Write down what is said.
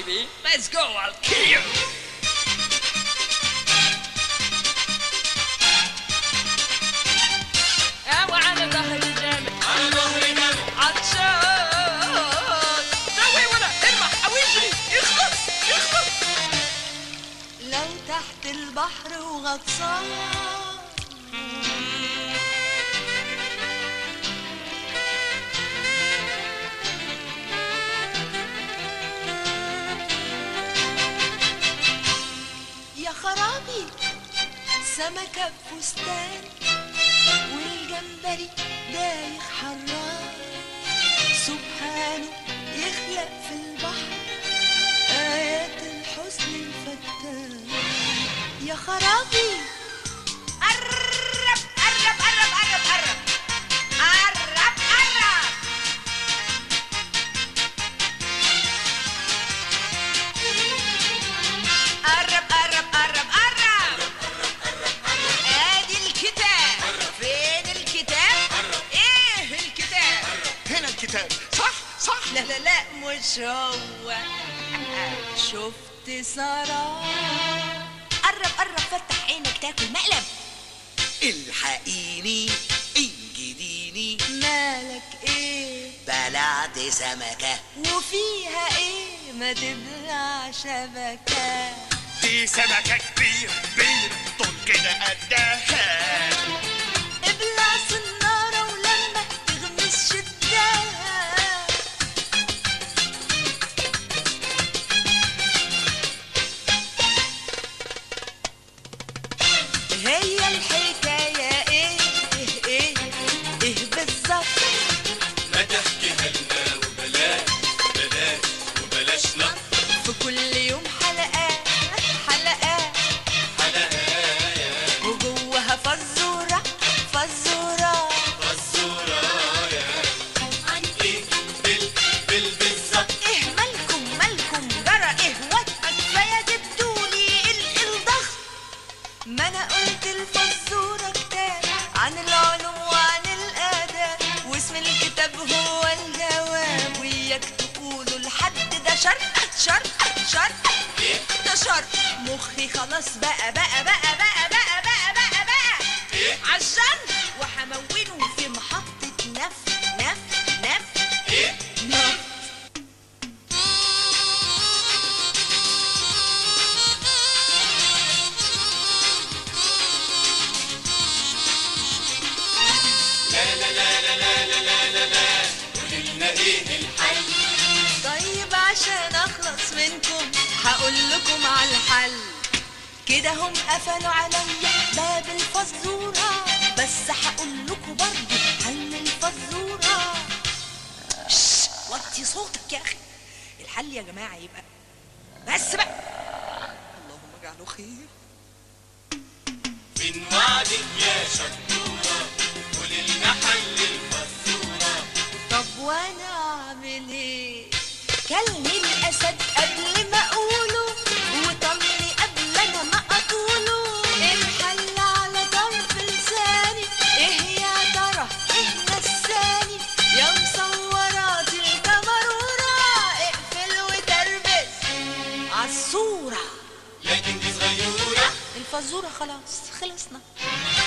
baby. Let's go, I'll kill you. أو على ظهري جامد على ظهري جامد عطشان سوي ولا ارمح او اجري اخلص اخلص لو تحت البحر وغطسان يا خرابي سمكة بفستان والجمبري دايخ حران سبحانه يخلق في البحر آيات الحسن الفتان يا خرابي قرب قرب قرب قرب قرب قرب قرب قرب قرب قرب قرب ادي الكتاب فين الكتاب ايه الكتاب هنا الكتاب صح صح لا لا لا مش هو شفت سارة قرب قرب فتح عينك تاكل مقلب الحقيني انجديني مالك ايه بلعت سمكة وفيها ايه ما تبلع شبكة دي سمكة كبير كبير طول كده قدها ابلع سنارة ولما تغمس شدها هي الحكاية ايه ايه ايه ايه بالظبط ما تحكيها لنا وبلاش بلاش وبلاش نط في كل يوم حلقات حلقات حلقايا وجوها فزورة فزورة فزورايا عن ايه بال بال بالظبط ايه مالكم مالكم جرى ايه واتها كفاية جبتولي ال- الضغط ما انا قلت الفزورة كتاب عن العلوم وعن الاداب واسم الكتاب هو الجواب وياك تقولوا لحد ده شرق شرق شرق ده شرق مخي خلاص بقى بقى بقى بقى بقى بقى بقى بقى إيه؟ عشان وهمونه في محطة نف نف نف ايه نف لا لا لا لا لا لا لا لا لا قولي لنا ايه الحل طيب عشان اخلص منكم هقول لكم على الحل كده هم قفلوا عليا باب الفزورة بس هقول لكم برضه حل الفزورة شش، وطي صوتك يا اخي الحل يا جماعة يبقى بس بقى اللهم اجعله خير من وعدك يا شطورة قولي لنا حل الفزورة طب وانا اعمل ايه كلني الاسد قبل ما اقوله وطلني قبل انا ما اطوله الحل على طرف لساني ايه يا ترى ايه نساني يا مصورات الكاميرورة اقفل وتربس عالصورة لكن دي صغيرة الفزورة خلاص خلصنا